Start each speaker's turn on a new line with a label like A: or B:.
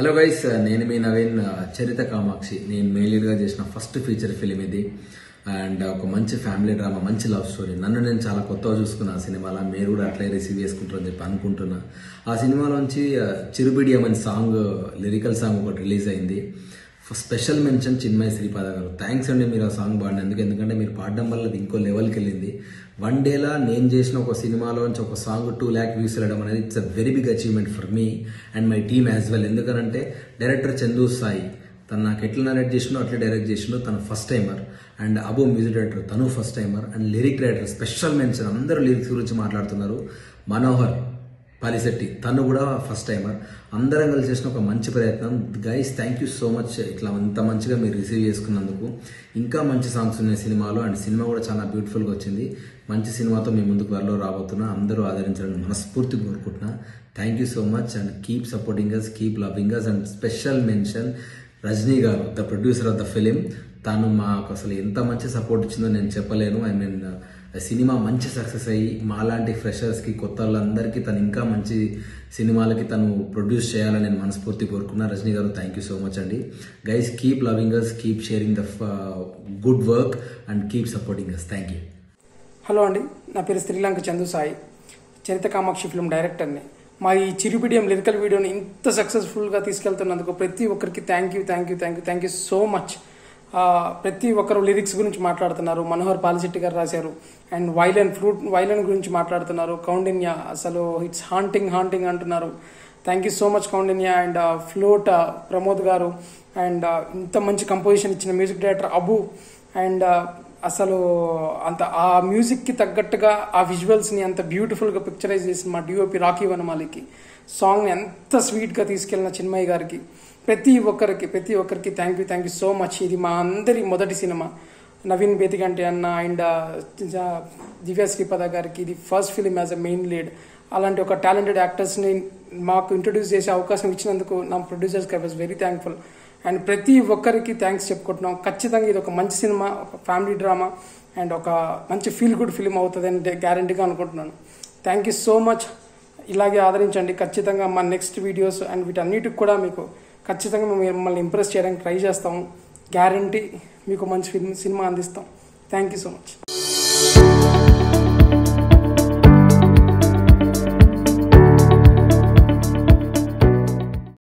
A: hello guys నేను మీ నవీన్ చరిత కామాక్షి నేను main లీడ్గా చేసిన ఫస్ట్ ఫీచర్ ఫిలిం ఇది అండ్ ఒక మంచి ఫ్యామిలీ డ్రామా మంచి లవ్ స్టోరీ నన్ను నేను చాలా కొత్తగా చూసుకున్నా ఆ సినిమాలో మీరు కూడా అట్లే రిసీవ్ చేసుకుంటారని చెప్పి అనుకుంటున్నా ఆ సినిమాలోంచి ఆ, చిరుబిడియం అనే సాంగ్ లిరికల్ సాంగ్ ఒకటి రిలీజ్ అయింది స్పెషల్ మెన్షన్ చిన్మయ శ్రీపాద గారు థ్యాంక్స్ అండి మీరు ఆ సాంగ్ పాడినందుకు ఎందుకంటే మీరు పాడడం వల్ల అది ఇంకో లెవెల్కి వెళ్ళింది వన్ డేలా నేను చేసిన ఒక సినిమాలోంచి ఒక సాంగ్ టూ ల్యాక్ వ్యూస్ వెళ్ళడం అనేది it's a very big achievement for me and my team as well ఎందుకనంటే డైరెక్టర్ చందు సాయి తను నాకు ఎట్లా నరేట్ చేసినో అట్లా డైరెక్ట్ చేసినో తను ఫస్ట్ టైమర్ అండ్ అబో మ్యూజిక్ డైరెక్టర్ తను first timer and lyric writer special mention అందరూ లిరిక్స్ గురించి మాట్లాడుతున్నారు మనోహర్ పాలిశెట్టి తను కూడా ఫస్ట్ టైమర్ అందరం కలిసి చేసిన ఒక మంచి ప్రయత్నం guys thank you so much ఇట్లా అంత మంచిగా మీరు రిసీవ్ చేసుకున్నందుకు ఇంకా మంచి సాంగ్స్ ఉన్నాయి సినిమాలో అండ్ సినిమా కూడా చాలా బ్యూటిఫుల్గా వచ్చింది మంచి సినిమాతో మీ ముందుకు త్వరలో రాబోతున్నా అందరూ ఆదరించాలని మనస్ఫూర్తి కోరుకుంటున్నా thank you so much and keep supporting us keep loving us and special mention Rajani గారు the producer of the film తను మాకు అసలు ఎంత మంచి సపోర్ట్ ఇచ్చిందో నేను చెప్పలేను ఐ మీన్ సినిమా మంచి సక్సెస్ అయ్యి మాలాంటి ఫ్రెషర్స్కి కొత్త వాళ్ళందరికీ తను ఇంకా మంచి సినిమాలకి తను ప్రొడ్యూస్ చేయాలని నేను మనస్ఫూర్తి కోరుకున్నా రజనీ గారు థ్యాంక్ యూ సో మచ్ అండి guys keep loving us keep sharing the good work and keep supporting us thank you
B: hello అండి నా పేరు శ్రీలంక చందు సాయి చరిత కామాక్షి ఫిల్మ్ డైరెక్టర్ని మా ఈ చిరుబిడియం లిరికల్ వీడియోని ఇంత సక్సెస్ఫుల్గా తీసుకెళ్తున్నందుకు ప్రతి ఒక్కరికి thank you thank you thank you thank you so much ప్రతి ఒక్కరు లిరిక్స్ గురించి మాట్లాడుతున్నారు మనోహర్ పాలిశెట్టి గారు రాశారు అండ్ వైలన్ ఫ్లూట్ వైలన్ గురించి మాట్లాడుతున్నారు కౌండిన్య అసలు ఇట్స్ హాంటింగ్ హాంటింగ్ అంటున్నారు thank you so much Kaundinya and flute Pramod గారు అండ్ ఇంత మంచి కంపోజిషన్ ఇచ్చిన మ్యూజిక్ డైరెక్టర్ అబు అండ్ అసలు అంత ఆ మ్యూజిక్కి తగ్గట్టుగా ఆ విజువల్స్ని అంత బ్యూటిఫుల్గా పిక్చరైజ్ చేసిన మా డిఓపి రాఖీ వనమాలికి సాంగ్ని ఎంత స్వీట్గా తీసుకెళ్ళిన చిన్మయ్య గారికి ప్రతి ఒక్కరికి ప్రతి ఒక్కరికి thank you thank you so much ఇది మా అందరి మొదటి సినిమా నవీన్ బేతిగంటి అన్న అండ్ దివ్య శ్రీపద గారికి ఇది first film as a main lead అలాంటి ఒక టాలెంటెడ్ యాక్టర్స్ని మాకు ఇంట్రొడ్యూస్ చేసే అవకాశం ఇచ్చినందుకు నా ప్రొడ్యూసర్స్కి I was very thankful and ప్రతి ఒక్కరికి థ్యాంక్స్ చెప్పుకుంటున్నాం ఖచ్చితంగా ఇది ఒక మంచి సినిమా ఒక ఫ్యామిలీ డ్రామా అండ్ ఒక మంచి ఫీల్ గుడ్ ఫిలిం అవుతుందని గ్యారంటీగా అనుకుంటున్నాను థ్యాంక్ యూ సో మచ్ ఇలాగే ఆదరించండి ఖచ్చితంగా మా నెక్స్ట్ వీడియోస్ అండ్ వీటన్నిటికి కూడా మీకు ఖచ్చితంగా మేము మిమ్మల్ని ఇంప్రెస్ చేయడానికి ట్రై చేస్తాము గ్యారంటీ మీకు మంచి ఫిల్మ్ సినిమా అందిస్తాం థ్యాంక్ యూ సో మచ్